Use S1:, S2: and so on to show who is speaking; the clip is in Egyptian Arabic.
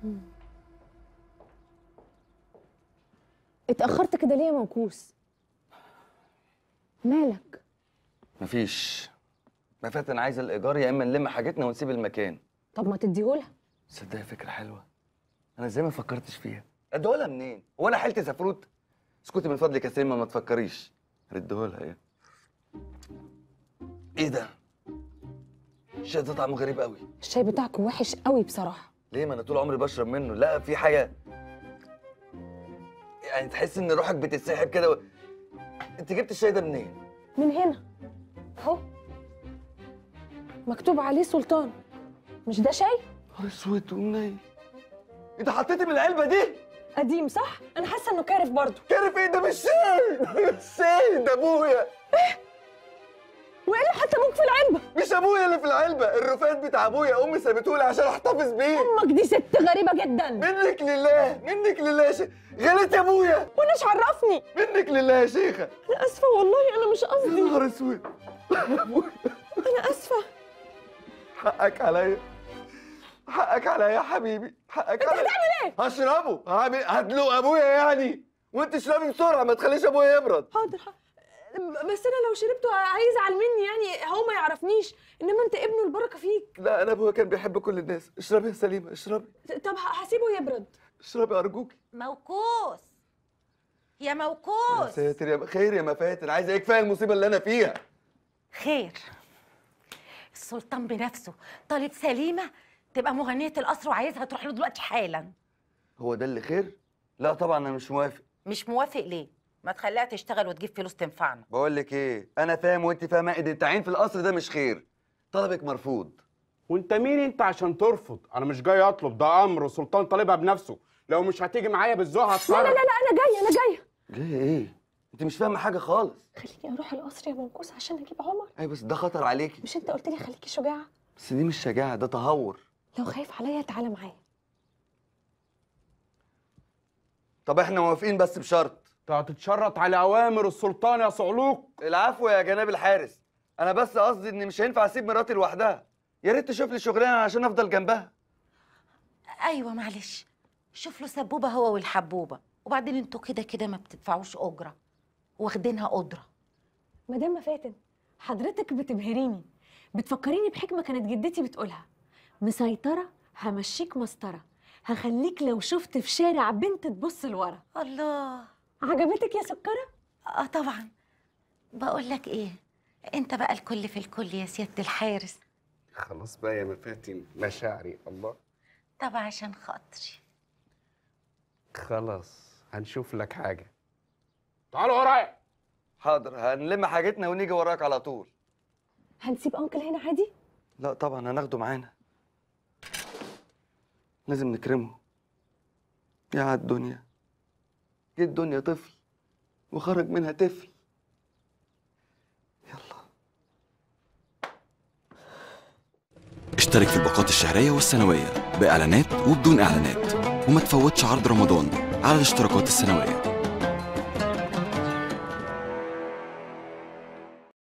S1: اتأخرت كده ليه يا موكوس مالك
S2: مفيش ما فات انا عايز الايجار يا اما نلم حاجتنا ونسيب المكان
S1: طب ما تديهولها
S2: تصدقي فكره حلوه انا ازاي ما فكرتش فيها اديهولها منين هو انا حيلتي سفروت اسكتي من فضلك يا سلمى ما تفكريش ردهولها ايه ايه ده الشاي ده طعمه غريب قوي
S1: الشاي بتاعك وحش قوي بصراحة
S2: ليه ما انا طول عمري بشرب منه لا في حاجه يعني تحس ان روحك بتتسحب كده و... انت جبت الشاي ده منين
S1: من هنا اهو مكتوب عليه سلطان مش ده شاي
S2: نهار اسود ومنيل انت حطيتي من العلبه دي
S1: قديم صح انا حاسه انه كارف برضه
S2: كارف ايه ده مش شاي مش شاي ده ابويا
S1: وايه اللي حتى ابوك في العلبه
S2: مش ابويا اللي في العلبه الرفات بتاع ابويا امي سابتهولي عشان احتفظ بيه
S1: امك دي ست غريبه جدا
S2: منك لله منك لله يا شيخ غلط يا ابويا
S1: وانا ايش عرفني
S2: منك لله يا شيخه
S1: انا اسفه والله انا مش
S2: يا
S1: قصدي
S2: نهار اسود ابويا
S1: انا اسفه
S2: حقك عليا حقك عليا يا حبيبي حقك عليا
S1: هتعمل ايه
S2: هشربه هعمل هدلق ابويا يعني وانت اشربي بسرعه ما تخليش ابويا يبرد
S1: حاضر حاضر. بس انا لو شربته هيزعل مني يعني هو ما يعرفنيش انما انت ابنه البركه فيك
S2: لا انا ابويا كان بيحب كل الناس اشربي يا سليمه اشربي
S1: طب ه- هسيبه يبرد
S2: اشربي ارجوكي
S3: موكوس يا
S2: يا
S3: موكوس
S2: ساتر يا خير يا مفاتن عايزه ايه كفايه المصيبه اللي انا فيها
S3: خير السلطان بنفسه طالب سليمة تبقى مغنية القصر وعايزها تروح له دلوقتي حالا
S2: هو ده اللي خير لا طبعا انا مش موافق
S3: مش موافق ليه؟ ما تخليها تشتغل وتجيب فلوس تنفعنا
S2: بقول لك ايه انا فاهم وانت فاهمه ان التعيين في القصر ده مش خير طلبك مرفوض
S4: وانت مين انت عشان ترفض انا مش جاي اطلب ده امر وسلطان طالبها بنفسه لو مش هتيجي معايا بالذوق
S1: لا لا
S4: هتصرف
S1: لا لا انا جايه انا جايه
S2: ليه ايه انت مش فاهمه حاجه خالص
S1: خليني اروح القصر يا منكوس عشان اجيب عمر
S2: اي بس ده خطر عليكي
S1: مش انت قلت لي خليكي شجاعه
S2: بس دي مش شجاعه ده تهور
S1: لو خايف عليا تعالى معايا
S2: طب احنا موافقين بس بشرط
S4: انت هتتشرط على اوامر السلطان يا صعلوك
S2: العفو يا جناب الحارس انا بس قصدي ان مش هينفع اسيب مراتي لوحدها يا ريت تشوف لي شغلانه عشان افضل جنبها
S3: أيوة معلش شوف له سبوبة هو والحبوبة وبعدين انتوا كده كده ما بتدفعوش أجرة واخدينها قدرة
S1: مدام مفاتن حضرتك بتبهريني بتفكريني بحكمه كانت جدتي بتقولها مسيطره همشيك مسطره هخليك لو شفت في شارع بنت تبص لورا
S3: الله
S1: عجبتك يا سكره
S3: اه طبعا بقول لك ايه انت بقى الكل في الكل يا سيادة الحارس
S4: خلاص بقى يا مفاتن مشاعري الله
S3: طب عشان خاطري
S4: خلاص هنشوف لك حاجه تعالوا ورايا
S2: حاضر هنلم حاجتنا ونيجي وراك على طول
S1: هنسيب انكل هنا عادي
S2: لا طبعا هناخده معانا لازم نكرمه يا على الدنيا جه الدنيا طفل وخرج منها طفل يلا
S5: اشترك في الباقات الشهرية والسنوية بإعلانات وبدون إعلانات وما تفوتش عرض رمضان على الاشتراكات السنوية